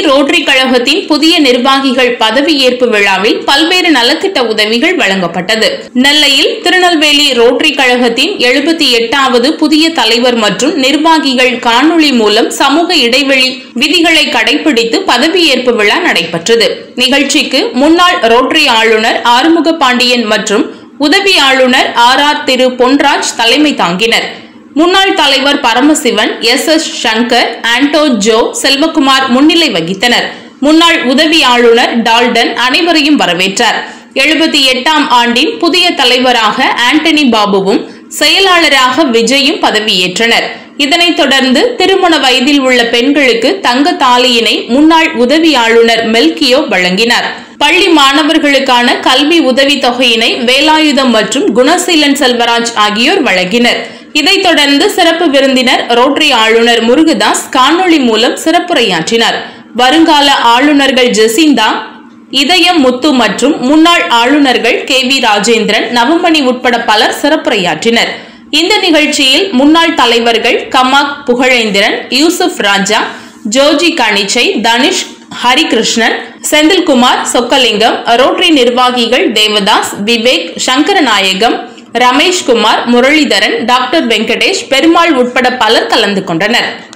rotary கழகத்தின் புதிய நிர்வாகிகள் பதவியேற்பு விழாவில் பல்வேறு நலத்திட்ட உதவிகள் வழங்கப்பட்டது நெல்லையில் திருநெல்வேலி ரோட்டரி கழகத்தின் எழுபத்தி எட்டாவது புதிய தலைவர் மற்றும் நிர்வாகிகள் காணொளி மூலம் சமூக இடைவெளி விதிகளை கடைபிடித்து பதவியேற்பு விழா நடைபெற்றது நிகழ்ச்சிக்கு முன்னாள் ரோட்டரி ஆளுநர் ஆறுமுக பாண்டியன் மற்றும் உதவி ஆளுநர் ஆர் ஆர் திரு பொன்ராஜ் தலைமை தாங்கினர் முன்னாள் தலைவர் பரமசிவன் எஸ் எஸ் சங்கர் ஆண்டோ ஜோ செல்வகுமார் முன்னிலை வகித்தனர் முன்னாள் உதவி ஆளுநர் டால்டன் அனைவரையும் வரவேற்றார் எழுபத்தி எட்டாம் ஆண்டின் புதிய தலைவராக ஆண்டனி பாபுவும் செயலாளராக விஜயும் பதவியேற்றனர் இதனைத் தொடர்ந்து திருமண வயதில் உள்ள பெண்களுக்கு தங்க தாலியினை முன்னாள் உதவி ஆளுநர் மெல்கியோ வழங்கினார் பள்ளி மாணவர்களுக்கான கல்வி உதவித் தொகையினை வேலாயுதம் மற்றும் குணசீலன் செல்வராஜ் ஆகியோர் வழங்கினர் இதைத் தொடர்ந்து சிறப்பு விருந்தினர் ரோட்டரி ஆளுநர் முருகதாஸ் காணொளி மூலம் சிறப்புரையாற்றினார் வருங்கால ஆளுநர்கள் ஜெசிந்தா இதயம் முத்து மற்றும் முன்னாள் ஆளுநர்கள் கே வி ராஜேந்திரன் நவமணி உட்பட பலர் சிறப்புரையாற்றினர் இந்த நிகழ்ச்சியில் முன்னாள் தலைவர்கள் கமாக் புகழேந்திரன் யூசுப் ராஜா ஜோஜி கணிச்சை தனிஷ் ஹரிகிருஷ்ணன் செந்தில்குமார் சொக்கலிங்கம் ரோட்டரி நிர்வாகிகள் தேவதாஸ் விவேக் சங்கரநாயகம் ரமேஷ்குமார் முரளிதரன் டாக்டர் வெங்கடேஷ் பெருமாள் உட்பட பலர் கலந்து கொண்டனர்